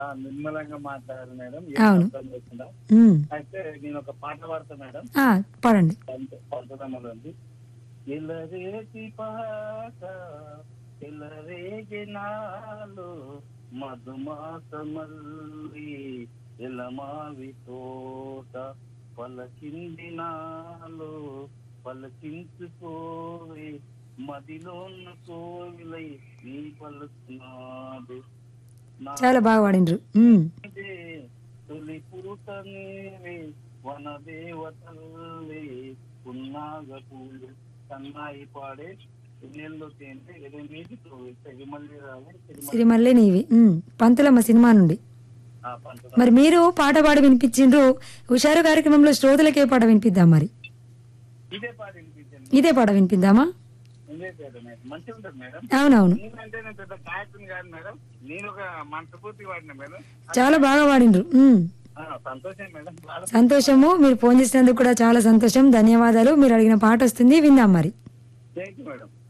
ఆ, నిర్మలంగా మాట్లాడారు మేడం ఏం అవును. అర్థం లేకుండా ఉమ్. అయితే నేను ఒక పాట పాడతా మేడం ఆ, పాడండి పంచదమ్మలో ఉంది ఎలరేటి పాట ఎలరేగి నాలో మధుమాసమల్లి ఎలమావి తోట పలకింది నాలో పలకించుకోవే మదిలోన్న కోవిలై నీ పలుకున్నాడు నా చాలా బాగా పాడిండ్రు ఉమ్. ఇదే తొలి పురుట నీవే వన దేవతల్లి పున్నాగ పూలు సన్నాయి పాడే ఎన్నెల్లో తేంటే ఎనిమిది తెగిమల్లి రావే తిరుమల సిరిమల్లె నీవి ఉమ్. పంతులమ్మ సినిమా నుండి ఆ పంట మరి మీరు పాట పాడి వినిపించిండ్రు హుషారు కార్యక్రమంలో శ్రోతలకే పాట వినిపిద్దాం మరి ఇదే పాట వినిపించండి ఇదే పాట వినిపిద్దామా ఇదే పాట మేడం మంచిగా ఉంటుంది మేడం అవునవును నేనంటే నేను పెద్ద గాయకుని కాదు మేడం నేను ఒక మనస్ఫూర్తి వాడిన మేడం చాలా బాగా పాడిండ్రు ఉమ్. ఆ, సంతోషం మేడం చాలా సంతోషము మీరు ఫోన్ చేసినందుకు కూడా చాలా సంతోషం ధన్యవాదాలు మీరు అడిగిన పాట వస్తుంది విందాం మరి థ్యాంక్ యూ మేడం